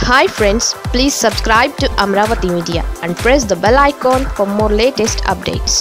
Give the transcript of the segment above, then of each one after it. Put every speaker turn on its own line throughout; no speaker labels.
Hi friends please subscribe to Amaravati media and press the bell icon for more latest updates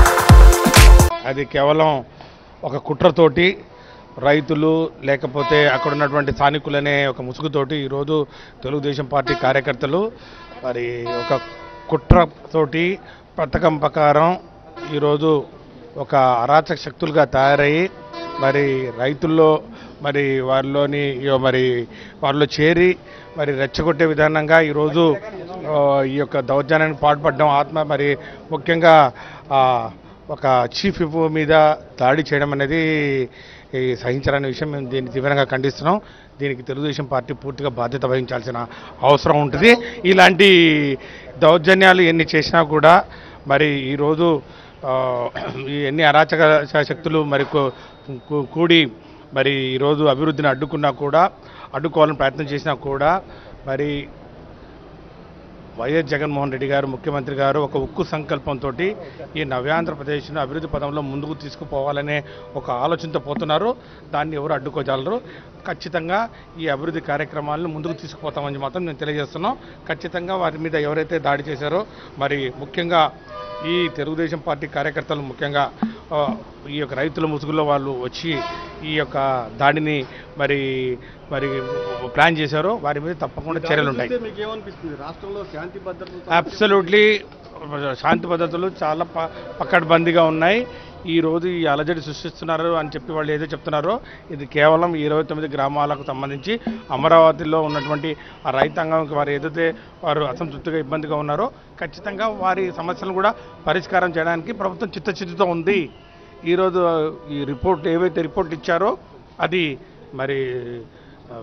అది కేవలం ఒక కుట్రతోటి రైతులు లేకపోతే అక్కడ ఉన్నటువంటి స్థానికులనే ఒక ముసుగుతోటి ఈరోజు తెలుగుదేశం పార్టీ కార్యకర్తలు మరి ఒక కుట్రతోటి పథకం ప్రకారం ఈరోజు ఒక అరాచక శక్తులుగా తయారయ్యి మరి రైతుల్లో మరి వారిలోని ఇగో మరి వారిలో చేరి మరి రెచ్చగొట్టే విధానంగా ఈరోజు ఆ, ఈ యొక్క దౌర్జన్యానికి పాల్పడడం ఆత్మ మరి ముఖ్యంగా ఆ, ఒక చీఫ్ విప్ మీద దాడి చేయడం అనేది ఈ సహించరాని విషయం మేము దీన్ని తీవ్రంగా ఖండిస్తున్నాం దీనికి తెలుగుదేశం పార్టీ పూర్తిగా బాధ్యత వహించాల్సిన అవసరం ఉంటుంది ఇలాంటి దౌర్జన్యాలు ఎన్ని చేసినా కూడా మరి ఈరోజు ఆ, ఈ ఎన్ని అరాచక శక్తులు మరి కూ- కూ- కూడి మరి ఈరోజు అభివృద్ధిని అడ్డుకున్నా కూడా అడ్డుకోవాలని ప్రయత్నం చేసినా కూడా మరి వైఎస్ జగన్మోహన్ రెడ్డి గారు ముఖ్యమంత్రి గారు ఒక ఉక్కు సంకల్పంతో ఈ నవ్యాంధ్రప్రదేశ్ను అభివృద్ధి పదంలో ముందుకు తీసుకుపోవాలనే ఒక ఆలోచనతో పోతున్నారు దాన్ని ఎవరు అడ్డుకోజాలరు ఖచ్చితంగా ఈ అభివృద్ధి కార్యక్రమాలను ముందుకు తీసుకుపోతామని మాత్రం నేను తెలియజేస్తున్నాం ఖచ్చితంగా వారి మీద ఎవరైతే దాడి చేశారో మరి ముఖ్యంగా ఈ తెలుగుదేశం పార్టీ కార్యకర్తలు ముఖ్యంగా ఆ, ఈ యొక్క రైతుల ముసుగులో వాళ్ళు వచ్చి ఈ యొక్క దాడిని మరి మరి ప్లాన్ చేశారో వారి మీద తప్పకుండా చర్యలు ఉంటాయి
చూస్తే మీకు ఏమనిపిస్తుంది రాష్ట్రంలో శాంతి భద్రతలు
అబ్సల్యూట్లీ శాంతి భద్రతలు చాలా ప పక్కడబందీగా ఉన్నాయి ఈ రోజు ఈ అలజడి సృష్టిస్తున్నారు అని చెప్పి వాళ్ళు ఏదో చెప్తున్నారో ఇది కేవలం ఈ ఇరవై తొమ్మిది గ్రామాలకు సంబంధించి అమరావతిలో ఉన్నటువంటి ఆ రైతాంగంకి వారు ఏదైతే వారు అసంతృప్తిగా ఇబ్బందిగా ఉన్నారో ఖచ్చితంగా వారి సమస్యలను కూడా పరిష్కారం చేయడానికి ప్రభుత్వం చిత్తశుద్ధితో ఉంది ఈరోజు ఈ రిపోర్ట్ ఏవైతే రిపోర్ట్ ఇచ్చారో అది మరి ఆ,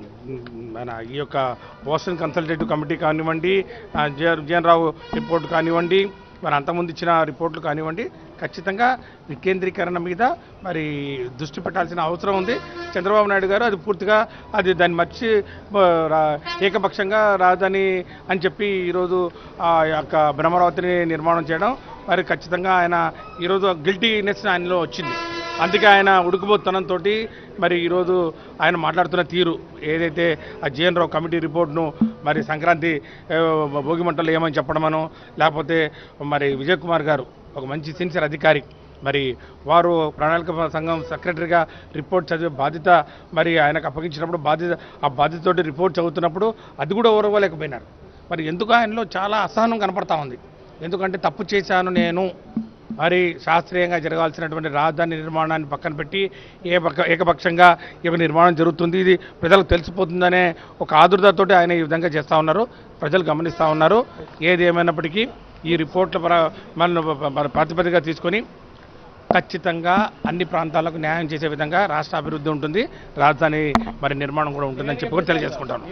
మన ఈ యొక్క బోస్టన్ కన్సల్టేటివ్ కమిటీ కానివ్వండి ఆ, జే- జేఎన్ రావు రిపోర్ట్ కానివ్వండి మరి అంతకుముందు ఇచ్చిన రిపోర్ట్లు కానివ్వండి ఖచ్చితంగా వికేంద్రీకరణ మీద మరి దృష్టి పెట్టాల్సిన అవసరం ఉంది చంద్రబాబు నాయుడు గారు అది పూర్తిగా అది దాన్ని మర్చి ఆ, రా- ఏకపక్షంగా రాజధాని అని చెప్పి ఈరోజు ఆ యొక్క భ్రమరావతిని నిర్మాణం చేయడం మరి ఖచ్చితంగా ఆయన ఈరోజు గిల్టీనెస్ ఆయనలో వచ్చింది అందుకే ఆయన ఉడుకుబోతనంతో మరి ఈరోజు ఆయన మాట్లాడుతున్న తీరు ఏదైతే ఆ జేఎన్ రావు కమిటీ రిపోర్ట్ను మరి సంక్రాంతి ఆ, భోగి మంటలు ఏమని చెప్పడమనో లేకపోతే మరి విజయ్ కుమార్ గారు ఒక మంచి సిన్సియర్ అధికారి మరి వారు ప్రణాళిక సంఘం సెక్రటరీగా రిపోర్ట్ చదివే బాధ్యత మరి ఆయనకు అప్పగించినప్పుడు బాధ్యత ఆ బాధ్యతతోటి రిపోర్ట్ చదువుతున్నప్పుడు అది కూడా ఓరవలేకపోయినారు మరి ఎందుకు ఆయనలో చాలా అసహనం కనపడతా ఉంది ఎందుకంటే తప్పు చేశాను నేను మరి శాస్త్రీయంగా జరగాల్సినటువంటి రాజధాని నిర్మాణాన్ని పక్కన పెట్టి ఏ పక్క ఏకపక్షంగా ఇవి నిర్మాణం జరుగుతుంది ఇది ప్రజలకు తెలిసిపోతుందనే ఒక ఆదుర్దతోటి ఆయన ఈ విధంగా చేస్తూ ఉన్నారు ప్రజలు గమనిస్తూ ఉన్నారు ఏది ఏమైనప్పటికీ ఈ రిపోర్ట్ల ప్ర- మన మన ప్రాతిపదికగా తీసుకొని ఖచ్చితంగా అన్ని ప్రాంతాలకు న్యాయం చేసే విధంగా రాష్ట్ర అభివృద్ధి ఉంటుంది రాజధాని మరి నిర్మాణం కూడా ఉంటుందని చెప్పి కూడా తెలియజేసుకుంటాను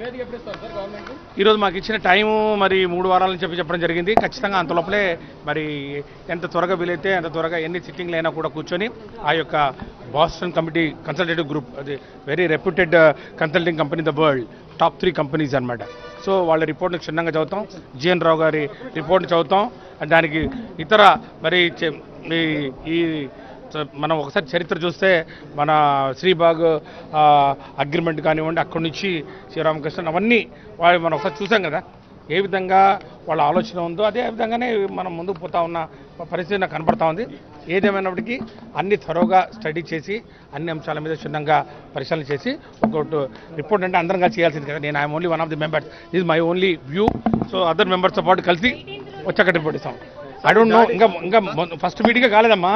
ఈరోజు మాకు ఇచ్చిన టైము మరి మూడు వారాలని చెప్పి చెప్పడం జరిగింది ఖచ్చితంగా అంత లోపలే మరి ఎంత త్వరగా వీలైతే అంత త్వరగా ఎన్ని సిట్టింగ్లు అయినా కూడా కూర్చొని ఆ యొక్క బాస్టన్ కమిటీ కన్సల్టేటివ్ గ్రూప్ అది very reputed consulting company the world top three companies అన్నమాట సో వాళ్ళ రిపోర్ట్ని క్షుణ్ణంగా చదువుతాం జిఎన్ రావు గారి రిపోర్ట్ని చదువుతాం దానికి ఇతర మరి చె- ఈ- ఈ చ- మనం ఒకసారి చరిత్ర చూస్తే మన శ్రీబాగ్ అగ్రిమెంట్ కానివ్వండి అక్కడి నుంచి శ్రీరామకృష్ణ అవన్నీ వాళ్ళు మనం ఒకసారి చూసాం కదా ఏ విధంగా వాళ్ళ ఆలోచన ఉందో అదే విధంగానే మనం ముందుకు పోతా ఉన్న పరిస్థితి నాకు కనపడతా ఉంది ఏదేమైనప్పటికీ అన్ని త్వరగా స్టడీ చేసి అన్ని అంశాల మీద క్షుణ్ణంగా పరిశీలన చేసి ఒక రిపోర్ట్ అంటే అందరం కలిసి చేయాల్సింది కదా నేను I'm only one of the members ఇది my only view so other మెంబర్స్తో పాటు కలిసి వచ్చాక రిపోర్ట్ ఇస్తాం ఐ డోంట్ నో ఇంకా ఇంకా ఫస్ట్ మీటింగ్ కాలేదమ్మా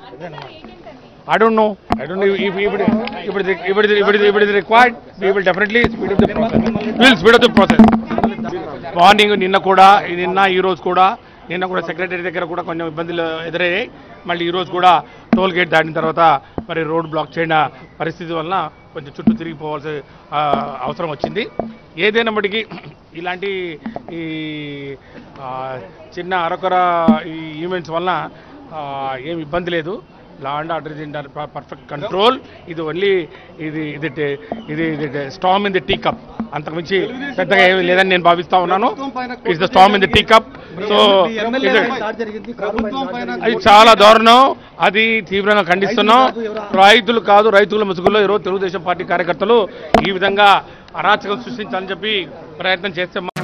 I don't know. I don't know if, if, if, it, if, it, is- if, it, is- if, it, is- if it is required, we will definitely speed up the process. We will speed up the process. Morning నిన్న కూడా నిన్న ఈ రోజు కూడా నిన్న కూడా secretary దగ్గర కూడా కొంచెం ఇబ్బందులు ఎదురయ్యాయి మళ్ళీ ఈ రోజు కూడా టోల్ గేట్ దాటిన తర్వాత మరి రోడ్ బ్లాక్ చేయన పరిస్థితి వలన కొంచెం చుట్టూ తిరిగిపోవాల్సిన ఆ, అవసరం వచ్చింది ఏదైనప్పటికీ ఇలాంటి ఈ ఆ, చిన్న అరకొర ఈ ఈవెంట్స్ వలన ఆ, ఏం ఇబ్బంది లేదు law and order is in perfect control ఇది ఓన్లీ ఇది ఇది టే- ఇది ఇది storm in the tea cup అంతకుమించి పెద్దగా ఏమీ లేదని నేను భావిస్తా ఉన్నాను it's the storm in the tea cup so
ప్రభుత్వం పైన
అది చాలా దారుణం అది తీవ్రంగా ఖండిస్తున్నాం రైతులు కాదు రైతుల ముసుగులో ఈరోజు తెలుగుదేశం పార్టీ కార్యకర్తలు ఈ విధంగా అరాచకం సృష్టించాలని చెప్పి ప్రయత్నం చేస్తే